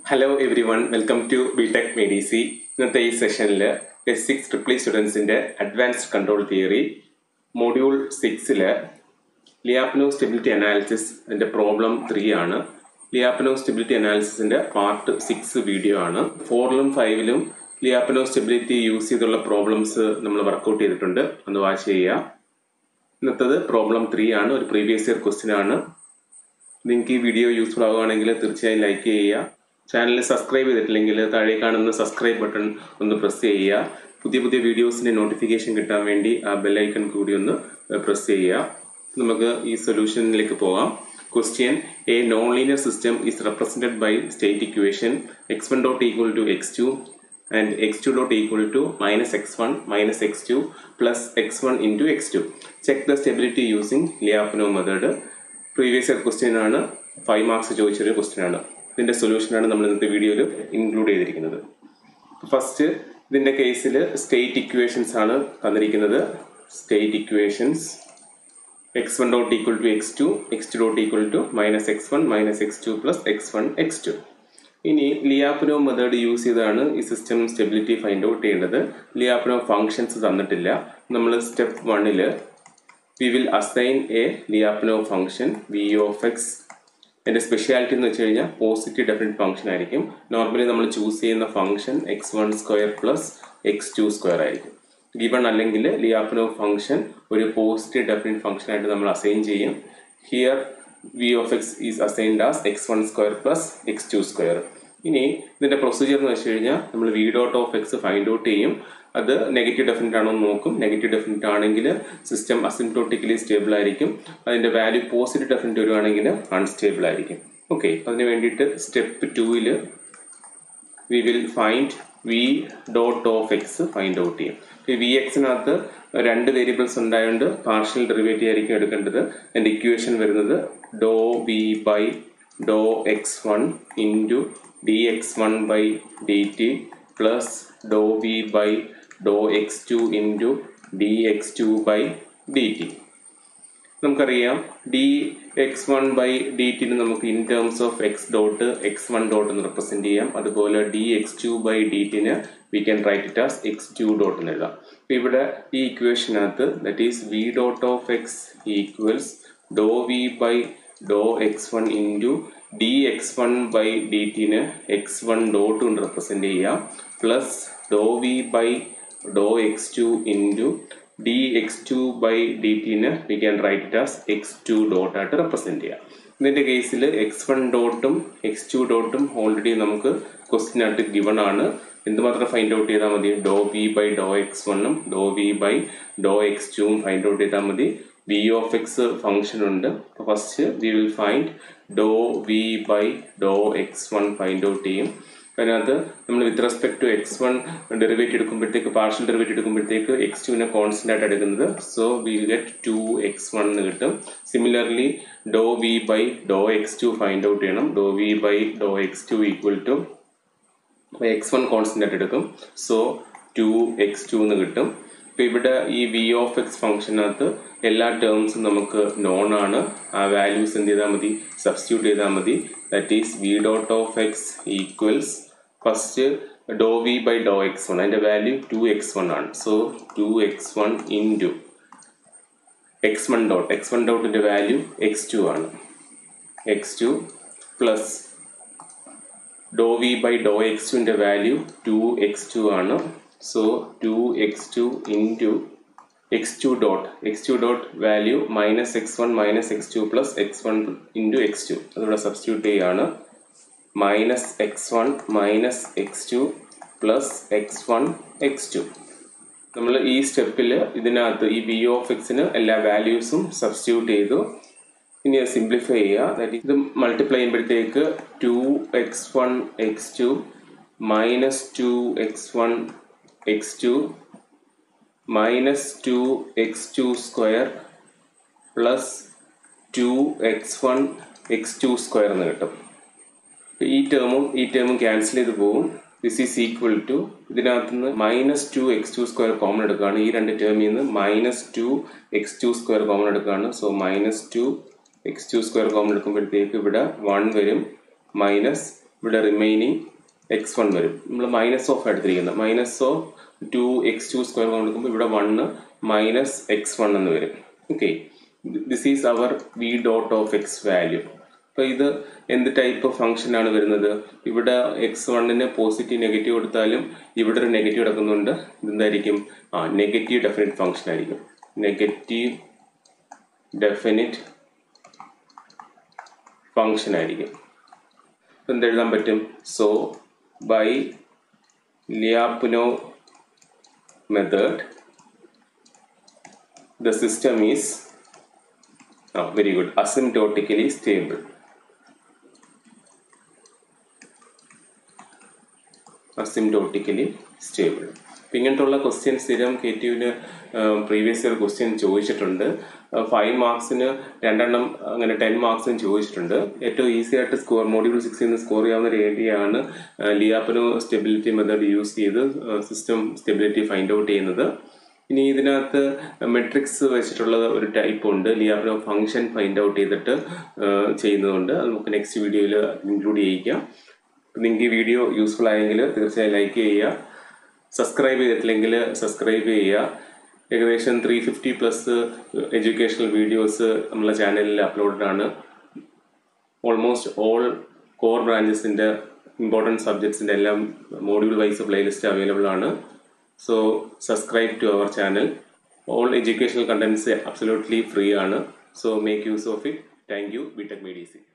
Hello everyone welcome to BTech മെഡിസി ഇന്നത്തെ ഈ സെഷനിൽ എസ് സിക്സ് ട്രിപ്പിൾ സ്റ്റുഡൻസിൻ്റെ അഡ്വാൻസ്ഡ് കൺട്രോൾ തിയറി മൊഡ്യൂൾ സിക്സിൽ ലിയാപ്നോ സ്റ്റെബിലിറ്റി അനാലിസിസ് അതിൻ്റെ പ്രോബ്ലം ത്രീ ആണ് ലിയാപ്നോ സ്റ്റെബിലിറ്റി അനാലിസിസിൻ്റെ പാർട്ട് സിക്സ് വീഡിയോ ആണ് ഫോറിലും ഫൈവിലും ലിയാപ്നോ സ്റ്റെബിലിറ്റി യൂസ് ചെയ്തുള്ള പ്രോബ്ലംസ് നമ്മൾ വർക്കൗട്ട് ചെയ്തിട്ടുണ്ട് ഒന്ന് വാച്ച് ചെയ്യുക ഇന്നത്തത് പ്രോബ്ലം ത്രീ ആണ് ഒരു പ്രീവിയസ് ഇയർ ക്വസ്റ്റ്യൻ ആണ് നിങ്ങൾക്ക് ഈ വീഡിയോ യൂസ്ഫുൾ ആവുകയാണെങ്കിൽ തീർച്ചയായും ലൈക്ക് ചെയ്യുക ചാനൽ സബ്സ്ക്രൈബ് ചെയ്തിട്ടില്ലെങ്കിൽ താഴെ കാണുന്ന സബ്സ്ക്രൈബ് ബട്ടൺ ഒന്ന് പ്രസ് ചെയ്യുക പുതിയ പുതിയ വീഡിയോസിൻ്റെ നോട്ടിഫിക്കേഷൻ കിട്ടാൻ വേണ്ടി ആ ബെല്ലൈക്കൺ കൂടി ഒന്ന് പ്രസ് ചെയ്യുക നമുക്ക് ഈ സൊല്യൂഷനിലേക്ക് പോകാം question a non linear system is represented by state equation x one dot equal to x two and x2 dot equal to minus x1 minus x2 plus x1 into x2. Check the stability using Lyapunov method. Previous year question ആണ് five marks ചോദിച്ചൊരു question ആണ് ഇതിൻ്റെ സൊല്യൂഷനാണ് നമ്മൾ ഇന്നത്തെ വീഡിയോയിൽ include ചെയ്തിരിക്കുന്നത് first ഇതിൻ്റെ കേസിൽ സ്റ്റേറ്റ് ഇക്വേഷൻസ് ആണ് തന്നിരിക്കുന്നത് state equations x one dot equal to x two x two dot equal to minus x one minus x two plus x one x two ഇനി ലിയാപ്നോ മെത്തേഡ് യൂസ് ചെയ്താണ് ഈ system stability find out ചെയ്യേണ്ടത് ലിയാപ്നോ functions തന്നിട്ടില്ല നമ്മൾ step വണ്ണിൽ we will assign a Lyapunov function V of x എൻ്റെ speciality എന്ന് വെച്ച് കഴിഞ്ഞാൽ പോസിറ്റീവ് ഡെഫിനറ്റ് ഫംഗ്ഷൻ ആയിരിക്കും നോർമലി നമ്മൾ ചൂസ് ചെയ്യുന്ന function x one square plus x two square ആയിരിക്കും ഗിവൺ അല്ലെങ്കിൽ ലിയാപ്നോ ഫംഗ്ഷൻ ഒരു പോസിറ്റീവ് ഡെഫിനറ്റ് ഫംഗ്ഷൻ ആയിട്ട് നമ്മൾ അസൈൻ ചെയ്യും here V of x is assigned as x one square plus x two square ഇനി ഇതിൻ്റെ പ്രൊസീജിയർ എന്ന് വെച്ച് കഴിഞ്ഞാൽ നമ്മൾ V dot of x find out ചെയ്യും അത് നെഗറ്റീവ് ഡെഫിനറ്റ് ആണോ എന്ന് നോക്കും നെഗറ്റീവ് ഡെഫിനറ്റ് ആണെങ്കിൽ സിസ്റ്റം അസിംപ്റ്റോട്ടിക്കലി സ്റ്റേബിൾ ആയിരിക്കും അതിൻ്റെ വാല്യൂ പോസിറ്റീവ് ഡെഫിനറ്റ് വരുവാണെങ്കിൽ അൺസ്റ്റേബിൾ ആയിരിക്കും ഓക്കെ അതിന് വേണ്ടിയിട്ട് സ്റ്റെപ്പ് ടൂവിൽ we will find V dot of x find out ചെയ്യും ഈ വി എക്സിനകത്ത് രണ്ട് വേരിയബിൾസ് ഉണ്ടായതുകൊണ്ട് പാർഷ്യൽ ഡെറിവേറ്റീവ് ആയിരിക്കും എടുക്കേണ്ടത് എൻ്റെ ഇക്വേഷൻ വരുന്നത് ഡോ വി ബൈ ഡോ x one into d x one by d t plus ഡോ വി ബൈ ഡോ x two into d x two by d t നമുക്കറിയാം d x one by d ടിന് നമുക്ക് in terms of x dot x one dot എന്ന് represent ചെയ്യാം അതുപോലെ d x two by d ടിന് we can write it as x two dot എന്ന് എഴുതാം അപ്പോൾ ഇവിടെ ഈ ഇക്വേഷനകത്ത് that is V dot of x equals ഡോ വി ബൈ ഡോ x one into d x one by d ടിന് എക്സ് വൺ ഡോട്ട് കൊണ്ട് റെപ്രസെൻറ്റ് ചെയ്യാം പ്ലസ് ഡോ വി ബൈ ഡോ x two into d x two by d ടിന് we can write it as x two dot ആയിട്ട് represent ചെയ്യാം ഇതിൻ്റെ കേസിൽ എക്സ് വൺ ഡോട്ടും എക്സ് ടു ഡോട്ടും ഓൾറെഡി നമുക്ക് ക്വസ്റ്റ്യൻ ആയിട്ട് ഗിവൺ ആണ് എന്തുമാത്രം ഫൈൻഡ് ഔട്ട് ചെയ്താൽ മതി ഡോ വി ബൈ ഡോ എക്സ് വണ്ണും ഡോ വി ബൈ ഡോ എക്സ് ടുവും ഫൈൻഡ് ഔട്ട് ചെയ്താൽ മതി വി ഓഫ് എക്സ് ഫംഗ്ഷൻ ഉണ്ട് അപ്പോൾ ഫസ്റ്റ് വി വിൽ ഫൈൻഡ് ഡോ വി ബൈ ഡോ എക്സ് വൺ ഫൈൻഡ് ഔട്ട് ചെയ്യും അതിനകത്ത് നമ്മൾ with respect to x one derivate എടുക്കുമ്പോഴത്തേക്ക് പാർഷ്യൽ ഡെറിവേറ്റ് എടുക്കുമ്പോഴത്തേക്ക് എക്സ് ടുവിനെ കോൺസ്റ്റന്റ് ആയിട്ട് എടുക്കുന്നത് so will get two x one എന്ന് കിട്ടും സിമിലർലി ഡോ വി ബൈ ഡോ എക്സ് ടു ഫൈൻഡ് ഔട്ട് ചെയ്യണം ഡോ വി ബൈ ഡോ x two equal to x one constant ആയിട്ട് എടുക്കും സോ ടു എക്സ് ടു എന്ന് കിട്ടും ഇപ്പോൾ ഇവിടെ ഈ വി ഓഫ് എക്സ് ഫംഗ്ഷനകത്ത് എല്ലാ ടേംസും നമുക്ക് നോൺ ആണ് ആ വാല്യൂസ് എന്ത് ചെയ്താൽ മതി സബ്സ്റ്റിറ്റ്യൂട്ട് ചെയ്താൽ മതി that is V dot of x equals first ഡോ വി ബൈ ഡോ എക്സ് വൺ അതിൻ്റെ വാല്യൂ ടു എക്സ് വൺ ആണ് so two x one into x one dot x one ഡോട്ടിൻ്റെ വാല്യൂ എക്സ് ടു ആണ് എക്സ് ടു പ്ലസ് ഡോ V by ഡോ x ടുവിൻ്റെ value two x two ആണ് so two x two into x two dot x two dot value minus x one minus x two plus x one into x two അതിവിടെ substitute ചെയ്യുകയാണ് minus x one minus x two plus x one x two നമ്മൾ ഈ സ്റ്റെപ്പിൽ ഇതിനകത്ത് ഈ V of എക്സിന് എല്ലാ വാല്യൂസും substitute ചെയ്തു ഇനി സിംപ്ലിഫൈ ചെയ്യുക ദാറ്റ് ഇത് മൾട്ടിപ്ലൈ ചെയ്യുമ്പോഴത്തേക്ക് two x one x two minus two x one x two minus two x two square plus two x one x two square എന്ന് കിട്ടും ഈ ടേമും ഈ ടേമും ക്യാൻസൽ ചെയ്ത് പോകും ദിസ് ഈസ് ഈക്വൽ ടു ഇതിനകത്ത് നിന്ന് minus two x two square common എടുക്കുകയാണ് ഈ രണ്ട് ടേമിൽ നിന്ന് minus two x two square common എടുക്കുകയാണ് so minus two x two square common എടുക്കുമ്പോഴത്തേക്ക് ഇവിടെ വൺ വരും മൈനസ് ഇവിടെ റിമൈനിങ് എക്സ് വൺ വരും നമ്മൾ മൈനസ് ഓഫ് എടുത്തിരിക്കുന്നത് minus of two x two square കൊടുക്കുമ്പോൾ ഇവിടെ വണ്ണ് മൈനസ് എക്സ് വൺ എന്ന് വരും okay this is our V dot of x value അപ്പോൾ ഇത് എന്ത് ടൈപ്പ് ഫംഗ്ഷൻ ആണ് വരുന്നത് ഇവിടെ എക്സ് വണ്ണിന് പോസിറ്റീവ് നെഗറ്റീവ് കൊടുത്താലും ഇവിടെ ഒരു നെഗറ്റീവ് കിടക്കുന്നുണ്ട് ഇതെന്തായിരിക്കും ആ നെഗറ്റീവ് ഡെഫിനിറ്റ് ഫംഗ്ഷൻ ആയിരിക്കും നെഗറ്റീവ് ഡെഫിനിറ്റ് ഫംഗ്ഷൻ ആയിരിക്കും എന്തെഴുതാൻ പറ്റും so by Lyapunov method the system is oh, very good asymptotically stable asymptotically stable ഇപ്പം ഇങ്ങനത്തുള്ള ക്വസ്റ്റ്യൻ സ്ഥിരം കെ ടി യുവിന് പ്രീവിയസ് ഇയർ ക്വസ്റ്റ്യൻ ചോദിച്ചിട്ടുണ്ട് ഫൈവ് മാർക്സിന് രണ്ടെണ്ണം അങ്ങനെ ടെൻ മാർക്സിന് ചോദിച്ചിട്ടുണ്ട് ഏറ്റവും ഈസി ആയിട്ട് സ്കോർ മോഡ്യൂൾ സിക്സിൽ നിന്ന് സ്കോർ ചെയ്യാവുന്ന ഒരു ഏരിയയാണ് ലിയാപ്പനോ സ്റ്റെബിലിറ്റി മെത്തേഡ് യൂസ് ചെയ്ത് സിസ്റ്റം സ്റ്റെബിലിറ്റി ഫൈൻഡ് ഔട്ട് ചെയ്യുന്നത് ഇനി ഇതിനകത്ത് മെട്രിക്സ് വെച്ചിട്ടുള്ള ഒരു ടൈപ്പ് ഉണ്ട് ലിയാപ്നോ ഫംഗ്ഷൻ ഫൈൻഡ് ഔട്ട് ചെയ്തിട്ട് ചെയ്യുന്നതുകൊണ്ട് അത് നമുക്ക് നെക്സ്റ്റ് വീഡിയോയിൽ ഇൻക്ലൂഡ് ചെയ്യിക്കാം നിങ്ങൾക്ക് ഈ വീഡിയോ യൂസ്ഫുൾ ആയെങ്കിൽ തീർച്ചയായും ലൈക്ക് ചെയ്യുക സബ്സ്ക്രൈബ് ചെയ്തിട്ടില്ലെങ്കിൽ സബ്സ്ക്രൈബ് ചെയ്യുക ഏകദേശം three fifty plus educational videos നമ്മളെ ചാനലിൽ അപ്ലോഡഡ് ആണ് ഓൾമോസ്റ്റ് ഓൾ കോർ ബ്രാഞ്ചസിൻ്റെ ഇമ്പോർട്ടൻറ്റ് സബ്ജക്ട്സിൻ്റെ എല്ലാം മോഡ്യൂൾ വൈസ് പ്ലേലിസ്റ്റ് അവൈലബിൾ ആണ് so subscribe to our channel all educational contents absolutely free ആണ് so make use of it thank you BTech മീഡിയസി